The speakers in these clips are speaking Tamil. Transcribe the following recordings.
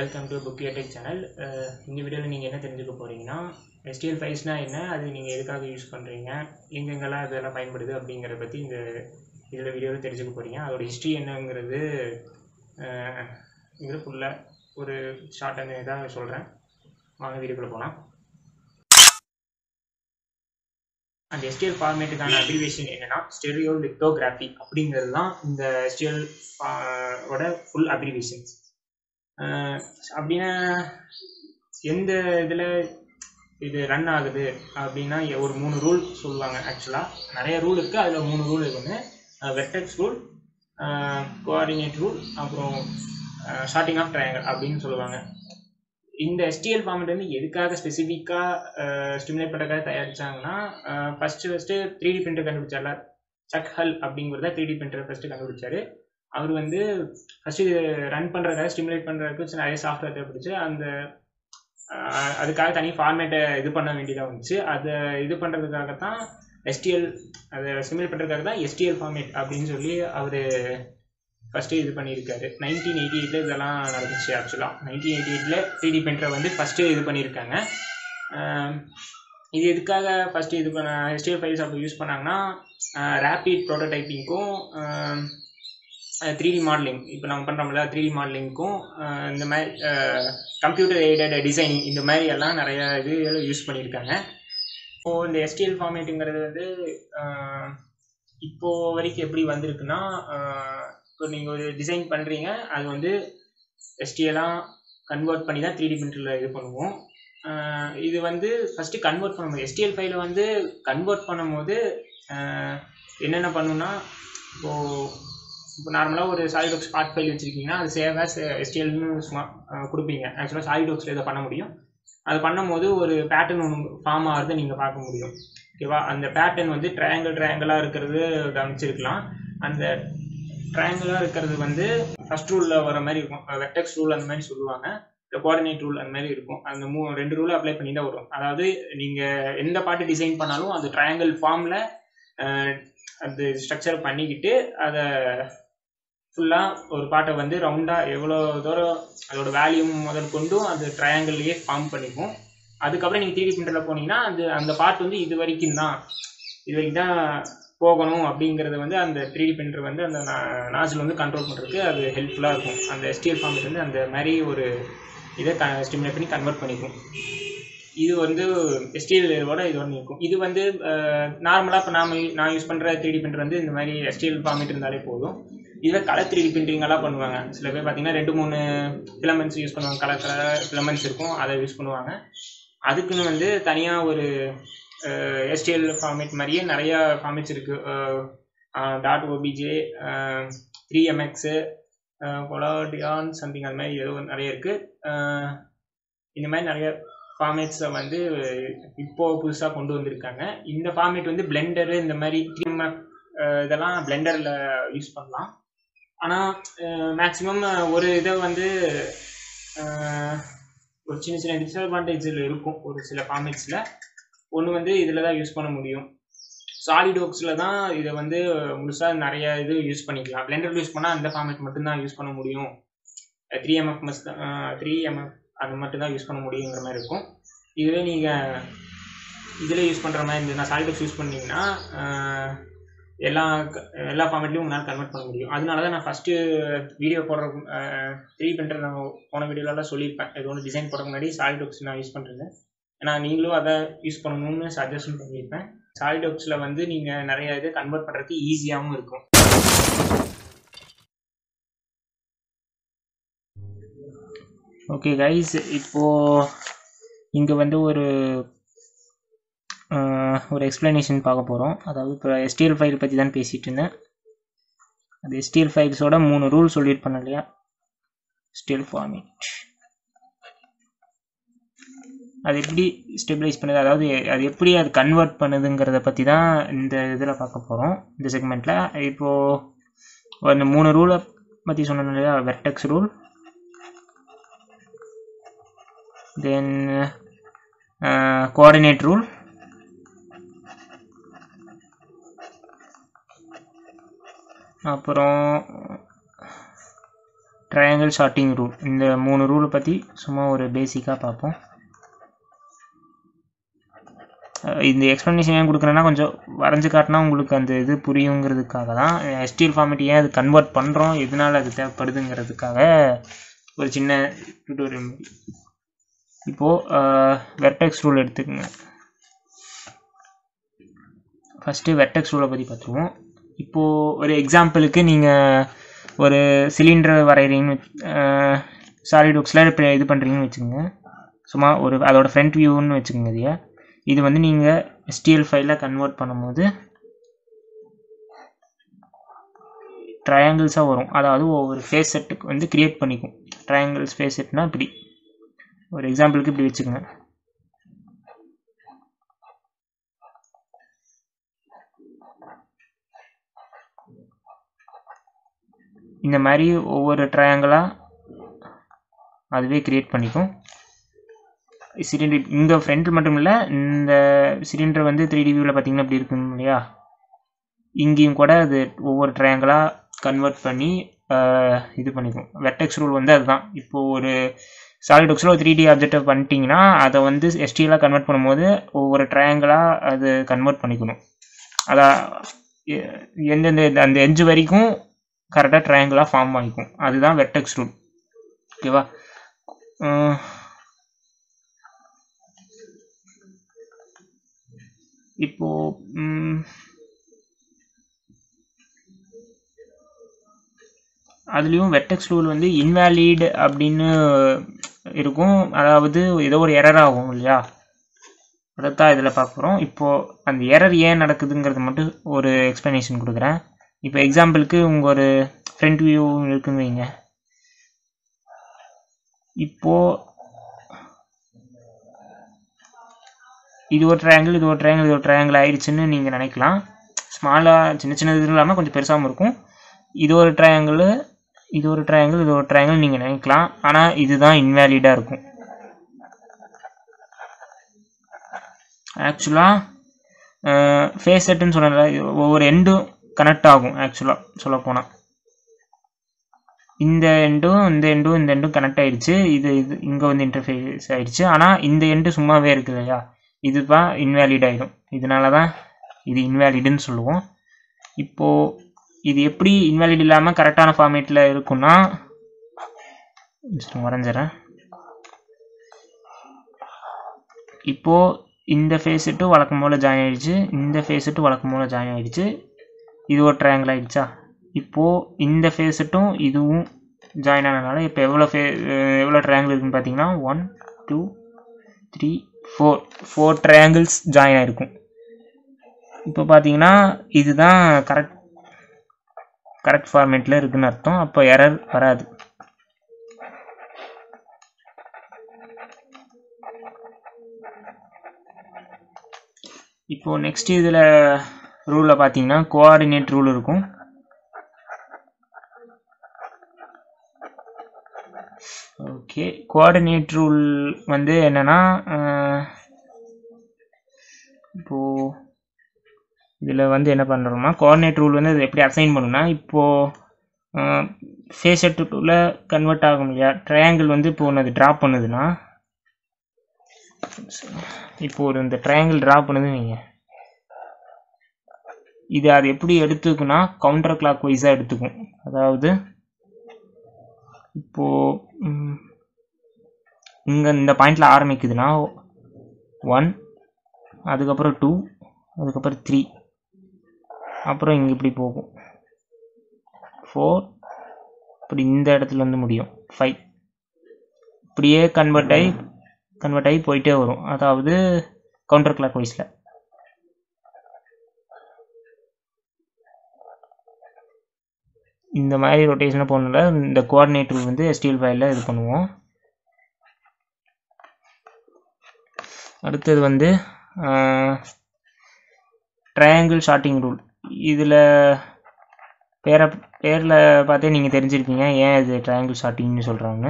welcome to book tech channel இந்த வீடியோவில் நீங்கள் என்ன தெரிஞ்சுக்க போகிறீங்கன்னா எஸ்டிஎல் ஃபைல்ஸ்னால் என்ன அது நீங்கள் எதுக்காக யூஸ் பண்ணுறீங்க எங்கெங்கெல்லாம் இதெல்லாம் பயன்படுது அப்படிங்கிறத பற்றி இந்த இதில் வீடியோவில் தெரிஞ்சுக்க போகிறீங்க அதோட ஹிஸ்ட்ரி என்னங்கிறது இது ஃபுல்லாக ஒரு ஷார்ட் அண்ட் இதாக சொல்கிறேன் வாங்க வீடியோக்குள்ளே போகலாம் அந்த எஸ்டிஎல் ஃபார்மேட்டுக்கான அப்ரிவேஷன் என்னென்னா ஸ்டெரியோ லித்தோகிராஃபி அப்படிங்கிறது தான் இந்த எஸ்டிஎல் ஓட ஃபுல் அப்ரிவேஷன்ஸ் அப்படின்னா எந்த இதில் இது ரன் ஆகுது அப்படின்னா ஒரு மூணு ரூல் சொல்லுவாங்க ஆக்சுவலாக நிறைய ரூல் இருக்குது அதில் மூணு ரூல் இருக்குன்னு வெர்டெக்ஸ் ரூல் கோஆர்டினேட் ரூல் அப்புறம் ஷார்ட்டிங் ஆஃப் ட்ரையாங்கல் அப்படின்னு சொல்லுவாங்க இந்த எஸ்டிஎல் ஃபார்மேட் வந்து எதுக்காக ஸ்பெசிஃபிக்காக ஸ்டிமுலேட் பண்ணுறதுக்காக தயாரித்தாங்கன்னா first first three D printer கண்டுபிடிச்சார்ல சக் ஹல் அப்படிங்கிறத த்ரீ டி பிரிண்டர் ஃபஸ்ட்டு கண்டுபிடிச்சாரு அவர் வந்து ஃபஸ்ட்டு இது ரன் பண்ணுறதுக்காக ஸ்டிமுலேட் பண்ணுறதுக்கு நிறைய சாஃப்ட்வேர் தேவைப்படுச்சு அந்த அதுக்காக தனி ஃபார்மேட்டை இது பண்ண வேண்டியதாக வந்துச்சு அதை இது பண்ணுறதுக்காக தான் எஸ்டிஎல் அதை ஸ்டிமுலேட் பண்ணுறதுக்காக தான் எஸ்டிஎல் ஃபார்மேட் அப்படின்னு சொல்லி அவர் ஃபஸ்ட்டு இது பண்ணியிருக்காரு நைன்டீன் எயிட்டி எயிட்டில் இதெல்லாம் நடந்துச்சு ஆக்சுவலாக நைன்டீன் எயிட்டி எயிட்டில் த்ரீ டி பிரிண்டரை வந்து ஃபஸ்ட்டு இது பண்ணியிருக்காங்க இது எதுக்காக ஃபஸ்ட்டு இது பண்ண எஸ்டிஎல் ஃபைல்ஸ் அப்போ யூஸ் பண்ணாங்கன்னா ரேப்பிட் ப்ரோட்டோடைப்பிங்க்கும் த்ரீ டி மாடலிங் இப்போ நம்ம பண்ணுறோம்ல த்ரீ டி மாடலிங்க்கும் இந்த மாதிரி கம்ப்யூட்டர் எய்டட் டிசைனிங் இந்த மாதிரி எல்லாம் நிறைய இது யூஸ் பண்ணியிருக்காங்க இப்போது இந்த எஸ்டிஎல் ஃபார்மேட்டுங்கிறது வந்து இப்போது வரைக்கும் எப்படி வந்திருக்குன்னா இப்போ நீங்கள் ஒரு டிசைன் பண்ணுறீங்க அது வந்து எஸ்டிஎல்லாம் கன்வெர்ட் பண்ணி தான் த்ரீ டி பிரிண்டரில் இது பண்ணுவோம் இது வந்து ஃபஸ்ட்டு கன்வெர்ட் பண்ணும்போது எஸ்டிஎல் ஃபைலை வந்து கன்வெர்ட் பண்ணும்போது என்னென்ன பண்ணுன்னா இப்போது இப்போ நார்மலாக ஒரு சாலிடாக்ஸ் பார்ட் ஃபைல் வச்சுருக்கீங்கன்னா அது சேவ் ஆஸ் எஸ்டிஎல்னு சும்மா கொடுப்பீங்க ஆக்சுவலாக சாலிடாக்ஸில் இதை பண்ண முடியும் அது பண்ணும்போது ஒரு பேட்டர்ன் ஒன்று ஃபார்ம் ஆகிறது நீங்கள் பார்க்க முடியும் ஓகேவா அந்த பேட்டர்ன் வந்து ட்ரையாங்கிள் ட்ரையாங்கிளாக இருக்கிறது கவனிச்சிருக்கலாம் அந்த ட்ரையாங்கிளாக இருக்கிறது வந்து ஃபஸ்ட் ரூலில் வர மாதிரி இருக்கும் வெக்டெக்ஸ் ரூல் அந்த மாதிரி சொல்லுவாங்க இந்த கோஆர்டினேட் ரூல் அந்த மாதிரி இருக்கும் அந்த மூ ரெண்டு ரூலை அப்ளை பண்ணி தான் வரும் அதாவது நீங்கள் எந்த பாட்டு டிசைன் பண்ணாலும் அது ட்ரையாங்கிள் ஃபார்மில் அந்த ஸ்ட்ரக்சர் பண்ணிக்கிட்டு அதை ஃபுல்லாக ஒரு பாட்டை வந்து ரவுண்டாக எவ்வளோ தூரம் அதோட வேல்யூம் முதல் கொண்டும் அது ட்ரையாங்கிள்லேயே ஃபார்ம் பண்ணிக்கும் அதுக்கப்புறம் நீங்கள் த்ரீ டி பிரிண்டரில் போனீங்கன்னா அது அந்த பார்ட் வந்து இது வரைக்கும் தான் இது வரைக்கும் தான் போகணும் அப்படிங்கிறது வந்து அந்த த்ரீ டி பிரிண்டர் வந்து அந்த நாஜில் வந்து கண்ட்ரோல் பண்ணுறதுக்கு அது ஹெல்ப்ஃபுல்லாக இருக்கும் அந்த எஸ்டிஎல் ஃபார்மேட் வந்து அந்த மாதிரி ஒரு இதை க ஸ்டிமுலேட் பண்ணி கன்வெர்ட் பண்ணிக்கும் இது வந்து எஸ்டிஎலோட இது ஒன்று இருக்கும் இது வந்து நார்மலாக இப்போ நாம் நான் யூஸ் பண்ணுற த்ரீ டி பிரிண்டர் வந்து இந்த மாதிரி எஸ்டிஎல் ஃபார்மேட் இருந்தாலே போதும் இதில் கலர் த்ரீ டி பிரிண்டிங்கெல்லாம் பண்ணுவாங்க சில பேர் பார்த்தீங்கன்னா ரெண்டு மூணு ஃபிலமெண்ட்ஸ் யூஸ் பண்ணுவாங்க கலர் கலர் ஃபிலமெண்ட்ஸ் இருக்கும் அதை யூஸ் பண்ணுவாங்க அதுக்குன்னு வந்து தனியாக ஒரு எஸ்டிஎல் ஃபார்மேட் மாதிரியே நிறையா ஃபார்மேட்ஸ் இருக்குது டாட் ஓபிஜே த்ரீ எம்எக்ஸு கொலாடியான் சம்திங் அந்த மாதிரி ஏதோ நிறைய இருக்குது இந்த மாதிரி நிறைய ஃபார்மேட்ஸை வந்து இப்போது புதுசாக கொண்டு வந்திருக்காங்க இந்த ஃபார்மேட் வந்து பிளெண்டரு இந்த மாதிரி த்ரீ இதெல்லாம் பிளெண்டரில் யூஸ் பண்ணலாம் ஆனால் மேக்ஸிமம் ஒரு இதை வந்து ஒரு சின்ன சின்ன டிஸ்அட்வான்டேஜில் இருக்கும் ஒரு சில ஃபார்மேட்ஸில் ஒன்று வந்து இதில் தான் யூஸ் பண்ண முடியும் சாலிடோக்ஸில் தான் இதை வந்து முழுசாக நிறைய இது யூஸ் பண்ணிக்கலாம் பிளெண்டர் யூஸ் பண்ணால் அந்த ஃபார்மேட் மட்டும்தான் யூஸ் பண்ண முடியும் த்ரீ எம்எஃப் மஸ் தான் த்ரீ எம்எஃப் அது மட்டும் தான் யூஸ் பண்ண முடியுங்கிற மாதிரி இருக்கும் இதுவே நீங்கள் இதில் யூஸ் பண்ணுற மாதிரி இருந்ததுன்னா சாலிடோக்ஸ் யூஸ் பண்ணிங்கன்னா எல்லா எல்லா ஃபார்மேட்லையும் உங்களால் கன்வெர்ட் பண்ண முடியும் அதனால தான் நான் ஃபஸ்ட்டு வீடியோ போடுற த்ரீ பிரிண்டர் நான் போன வீடியோலலாம் சொல்லியிருப்பேன் இது ஒன்று டிசைன் போடுற முன்னாடி சாலிடோக்ஸ் நான் யூஸ் பண்ணுறேன் ஏன்னா நீங்களும் அதை யூஸ் பண்ணணும்னு சஜஷன் பண்ணியிருப்பேன் சாலிடோக்ஸில் வந்து நீங்கள் நிறைய இது கன்வெர்ட் பண்ணுறதுக்கு ஈஸியாகவும் இருக்கும் ஓகே கைஸ் இப்போது இங்கே வந்து ஒரு ஒரு எக்ஸ்ப்ளனேஷன் பார்க்க போகிறோம் அதாவது இப்போ எஸ்டிஎல் ஃபைல் பற்றி தான் பேசிகிட்டு இருந்தேன் அது எஸ்டிஎல் ஃபைல்ஸோட மூணு ரூல் சொல்லியிருப்பேன் இல்லையா எஸ்டிஎல் ஃபார்மேட் அது எப்படி ஸ்டெபிலைஸ் பண்ணுது அதாவது அது எப்படி அது கன்வெர்ட் பண்ணுதுங்கிறத பற்றி தான் இந்த இதில் பார்க்க போகிறோம் இந்த செக்மெண்ட்டில் இப்போது அந்த மூணு ரூலை பற்றி சொன்னோம் இல்லையா vertex rule then coordinate rule அப்புறம் ட்ரையாங்கிள் ஷார்ட்டிங் ரூல் இந்த மூணு ரூலை பற்றி சும்மா ஒரு பேசிக்காக பார்ப்போம் அஹ் இந்த எக்ஸ்ப்ளனேஷன் ஏன் கொடுக்குறேன்னா கொஞ்சம் வரைஞ்சு காட்டினா உங்களுக்கு அந்த இது புரியுங்கிறதுக்காக தான் எஸ்டிஎல் ஃபார்மேட் ஏன் அது கன்வெர்ட் பண்ணுறோம் எதனால அது தேவைப்படுதுங்கிறதுக்காக ஒரு சின்ன டியூட்டோரியல் மாதிரி இப்போது வெர்டெக்ஸ் ரூல் எடுத்துக்கோங்க ஃபஸ்ட்டு வெர்டெக்ஸ் ரூலை பற்றி பார்த்துருவோம் இப்போது ஒரு எக்ஸாம்பிளுக்கு நீங்கள் ஒரு சிலிண்டர் வரைகிறீங்கன்னு சாலிட் ஒர்க்ஸில் இப்போ இது பண்ணுறீங்கன்னு வச்சுக்கோங்க சும்மா ஒரு அதோட ஃப்ரண்ட் வியூன்னு வச்சுக்கோங்க இதைய இது வந்து நீங்கள் எஸ்டிஎல் ஃபைலில் கன்வெர்ட் பண்ணும்போது ட்ரையாங்கிள்ஸாக வரும் அதாவது ஒவ்வொரு ஃபேஸ் செட்டுக்கு வந்து க்ரியேட் பண்ணிக்கும் ட்ரையாங்கிள்ஸ் ஃபேஸ் செட்னா இப்படி ஒரு எக்ஸாம்பிளுக்கு இப்படி வச்சுக்கோங்க இந்த மாதிரி ஒவ்வொரு ட்ரையாங்கிளாக அதுவே க்ரியேட் பண்ணிக்கும் சிலிண்டர் இங்கே ஃப்ரண்ட்டில் மட்டும் இல்லை இந்த சிலிண்டர் வந்து த்ரீ டி வியூவில் பார்த்தீங்கன்னா இப்படி இருக்கும் இல்லையா இங்கேயும் கூட அது ஒவ்வொரு ட்ரையாங்கிளாக கன்வெர்ட் பண்ணி ஆஹ், இது பண்ணிக்கும் வெர்டெக்ஸ் ரூல் வந்து அதுதான் இப்போது ஒரு சாலிட் ஒர்க்ஸில் ஒரு த்ரீ டி ஆப்ஜெக்டை பண்ணிட்டீங்கன்னா அதை வந்து எஸ்டிஎலாக கன்வெர்ட் பண்ணும்போது ஒவ்வொரு ட்ரையாங்கிளாக அது கன்வெர்ட் பண்ணிக்கணும் அதான் எ- எந்தெந்த அந்த எட்ஜ் வரைக்கும் கரெக்டாக ட்ரையாங்கிளாக ஃபார்ம் ஆகிக்கும் அதுதான் வெர்டெக்ஸ் ரூல் ஓகேவா உம், இப்போ ம், அதுலேயும் வெர்டெக்ஸ் ரூல் வந்து இன்வேலிட் அப்படின்னு இருக்கும் அதாவது ஏதோ ஒரு எரர் ஆகும் இல்லையா அதைத்தான் இதில் பார்க்குறோம் இப்போது அந்த எரர் ஏன் நடக்குதுங்கிறது மட்டும் ஒரு எக்ஸ்ப்ளனேஷன் கொடுக்குறேன் இப்போ எக்ஸாம்பிளுக்கு உங்கள் ஒரு ஃப்ரண்ட் வியூ இருக்குன்னு வைங்க இப்போது இது ஒரு ட்ரையாங்கிள் இது ஒரு ட்ரையாங்கிள் இது ஒரு ட்ரையாங்கிள் ஆயிடுச்சுன்னு நீங்கள் நினைக்கலாம் ஸ்மாலாக சின்ன சின்ன இது இல்லாமல் கொஞ்சம் பெருசாகவும் இருக்கும் இது ஒரு ட்ரையாங்கிள் இது ஒரு ட்ரையாங்கிள் இது ஒரு ட்ரையாங்கிள் நீங்கள் நினைக்கலாம் ஆனால் இதுதான் இன்வேலிடாக இருக்கும் ஆக்சுவலாக ஃபேஸ் செட்டுன்னு சொன்னல ஒவ்வொரு எண்டும் கனெக்ட் ஆகும் ஆக்சுவலாக சொல்லப்போனால் இந்த எண்டும் இந்த எண்டும் இந்த எண்டும் கனெக்ட் ஆயிடுச்சு இது இது இங்கே வந்து இன்டர்ஃபேஸ் ஆயிடுச்சு ஆனால் இந்த எண்டு சும்மாவே இருக்கு இல்லையா இதுதான் இன்வேலிட் ஆகிடும் இதனால தான் இது இன்வேலிடுன்னு சொல்லுவோம் இப்போது இது எப்படி இன்வேலிட் இல்லாமல் கரெக்டான ஃபார்மேட்டில் இருக்குன்னா just வரைஞ்சிறேன் இப்போது இந்த ஃபேஸிட்டு வழக்கம் போல் ஜாயின் ஆயிடுச்சு இந்த ஃபேஸிட்டு வழக்கம் போல் ஜாயின் ஆயிடுச்சு இது ஒரு ட்ரையாங்கிள் ஆயிடுச்சா இப்போது இந்த ஃபேஸிட்டும் இதுவும் ஜாயின் ஆனதுனால இப்போ எவ்வளோ ஃபே எவ்வளோ ட்ரையாங்கிள் இருக்குன்னு பார்த்தீங்கன்னா one two three four four triangles join ஆயிருக்கும் இப்போ பார்த்தீங்கன்னா இதுதான் கரெக்ட் கரெக்ட் ஃபார்மேட்டில் இருக்குன்னு அர்த்தம் அப்போ எரர் வராது இப்போ நெக்ஸ்ட் இதில் ரூலில் பார்த்தீங்கன்னா கோஆர்டினேட் ரூல் இருக்கும் ஓகே கோஆர்டினேட் ரூல் வந்து என்னன்னா அஹ், இப்போ இதில் வந்து என்ன பண்ணுறோம்னா கோஆர்டினேட் ரூல் வந்து அது எப்படி அசைன் பண்ணுன்னா இப்போது ஃபேஸ் செட்டுக்குள்ளே கன்வெர்ட் ஆகும் இல்லையா ட்ரையாங்கிள் வந்து இப்போ ஒன்று அது ட்ராப் பண்ணுதுன்னா இப்போ ஒரு இந்த ட்ரையாங்கிள் ட்ரா பண்ணுதுன்னு வைங்க இது அது எப்படி எடுத்துக்குன்னா கவுண்டர் கிளாக் வைஸாக எடுத்துக்கும் அதாவது இப்போ ம், இங்க இந்த பாயிண்ட்ல ஆரம்பிக்குதுன்னா ஒன் அதுக்கப்புறம் டூ அதுக்கப்புறம் த்ரீ அப்புறம் இங்கே இப்படி போகும் ஃபோர் இப்படி இந்த இடத்துல இருந்து முடியும் ஃபைவ் இப்படியே கன்வெர்ட் ஆகி கன்வெர்ட் ஆகி போயிட்டே வரும் அதாவது கவுண்டர் கிளாக் வைஸில் இந்த மாதிரி ரொட்டேஷனாக போகணும்ல இந்த கோஆர்டினேட் ரூல் வந்து எஸ்டிஎல் ஃபைலில் இது பண்ணுவோம் அடுத்தது வந்து ட்ரையாங்கிள் ஷார்ட்டிங் ரூல் இதில் பேரை பேரில் பார்த்தே நீங்கள் தெரிஞ்சிருப்பீங்க ஏன் இது ட்ரையாங்கிள் ஷார்ட்டிங்னு சொல்கிறாங்க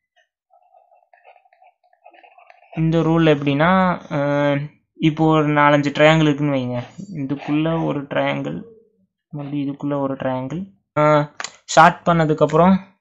இந்த ரூல் எப்படின்னா அஹ், இப்போ ஒரு நாலஞ்சு ட்ரையாங்கிள் இருக்குன்னு வைங்க இதுக்குள்ளே ஒரு ட்ரையாங்கிள் மறுபடியும் இதுக்குள்ளே ஒரு ட்ரையாங்கிள் ஷார்ட் பண்ணதுக்கப்புறம்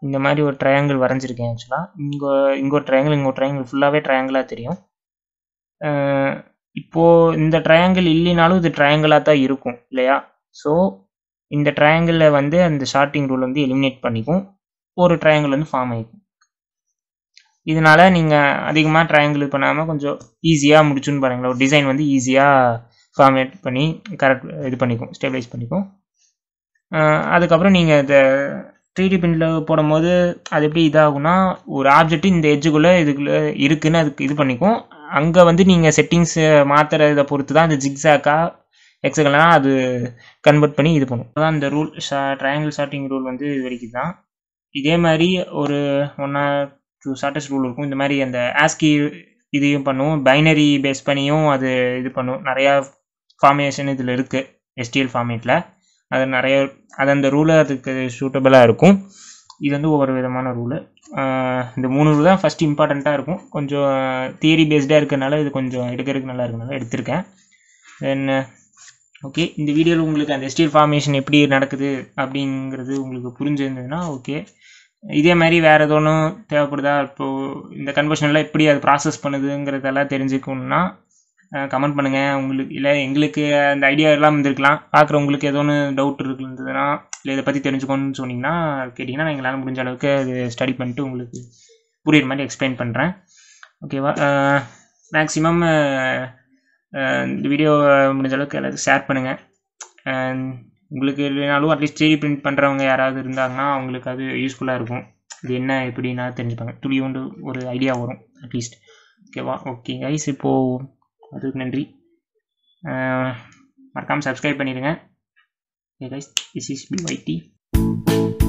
இந்த மாதிரி ஒரு ட்ரையாங்கிள் வரைஞ்சிருக்கேன் ஆக்சுவலாக இங்கே இங்கே ஒரு ட்ரையாங்கிள் இங்கே ஒரு ட்ரையாங்கிள் ஃபுல்லாகவே ட்ரையாங்கிளாக தெரியும் அஹ் இப்போது இந்த ட்ரையாங்கிள் இல்லைனாலும் இது ட்ரையாங்கிளாக தான் இருக்கும் இல்லையா ஸோ இந்த ட்ரையாங்கிளில் வந்து அந்த ஷார்ட்டிங் ரூல் வந்து எலிமினேட் பண்ணிக்கும் ஒரு ட்ரையாங்கிள் வந்து ஃபார்ம் ஆகிக்கும் இதனால நீங்கள் அதிகமாக ட்ரையாங்கிள் இது பண்ணாமல் கொஞ்சம் ஈஸியாக முடிச்சுன்னு பாருங்களேன் ஒரு டிசைன் வந்து ஈஸியாக ஃபார்மேட் பண்ணி கரெக்ட் இது பண்ணிக்கும் ஸ்டெபிலைஸ் பண்ணிக்கும் அஹ் அதுக்கப்புறம் நீங்கள் இதை த்ரீ டி பிரிண்டில் போடும்போது அது எப்படி இதாகும்னா ஒரு ஆப்ஜெக்ட் இந்த எட்ஜுக்குள்ளே இதுக்குள்ளே இருக்குன்னு அதுக்கு இது பண்ணிக்கும் அங்கே வந்து நீங்கள் செட்டிங்ஸை மாற்றுறதை பொறுத்து தான் அந்த ஜிக்ஸாக்கா எக்ஸகலாம் அது கன்வெர்ட் பண்ணி இது பண்ணும் அதான் இந்த ரூல் ஷா ட்ரையாங்கிள் ஷார்ட்டிங் ரூல் வந்து இது வரைக்கும் தான் இதே மாதிரி ஒரு one or two shortest rule இருக்கும் இந்த மாதிரி அந்த ஆஸ்கி இதையும் பண்ணும் பைனரி பேஸ் பண்ணியும் அது இது பண்ணும் நிறையா ஃபார்மேஷன் இதில் இருக்குது எஸ்டிஎல் ஃபார்மேட்டில் அது நிறைய அது அந்த ரூலு அதுக்கு சூட்டபிளாக இருக்கும் இது வந்து ஒவ்வொரு விதமான ரூலு இந்த மூணு ரூல் தான் ஃபஸ்ட் இம்பார்ட்டண்ட்டாக இருக்கும் கொஞ்சம் தியரி பேஸ்டாக இருக்கனால இது கொஞ்சம் எடுக்கிறதுக்கு நல்லா இருக்கனால எடுத்திருக்கேன் தென் ஓகே இந்த வீடியோவில் உங்களுக்கு அந்த எஸ்டிஎல் ஃபார்மேஷன் எப்படி நடக்குது அப்படிங்கிறது உங்களுக்கு புரிஞ்சிருந்ததுன்னா ஓகே இதே மாதிரி வேறு எதோனும் தேவைப்படுதா இப்போது இந்த கன்வர்ஷன்லாம் எப்படி அது ப்ராசஸ் பண்ணுதுங்கிறதெல்லாம் தெரிஞ்சுக்கணுன்னா கமெண்ட் பண்ணுங்கள் உங்களுக்கு இல்லை எங்களுக்கு அந்த ஐடியா எல்லாம் இருந்திருக்கலாம் பார்க்குறவங்களுக்கு ஏதோ ஒன்று டவுட் இருந்ததுன்னா இல்லை இதை பற்றி தெரிஞ்சுக்கணும்னு சொன்னீங்கன்னா கேட்டிங்கன்னா நான் எங்களால் முடிஞ்ச அளவுக்கு அது ஸ்டடி பண்ணிட்டு உங்களுக்கு புரியுற மாதிரி எக்ஸ்பிளைன் பண்ணுறேன் ஓகேவா மேக்ஸிமம் இந்த வீடியோ முடிஞ்ச அளவுக்கு எல்லாத்துக்கும் ஷேர் பண்ணுங்கள் உங்களுக்கு இல்லைனாலும் அட்லீஸ்ட் த்ரீ பிரிண்ட் பண்ணுறவங்க யாராவது இருந்தாங்கன்னா அவங்களுக்கு அது யூஸ்ஃபுல்லாக இருக்கும் இது என்ன எப்படின்னா தெரிஞ்சுப்பாங்க துளி ஒன்று ஒரு ஐடியா வரும் அட்லீஸ்ட் ஓகேவா ஓகே கைஸ் இப்போது அதுக்கு நன்றி மறக்காமல் சப்ஸ்கிரைப் பண்ணிடுங்க okay guys this is B YT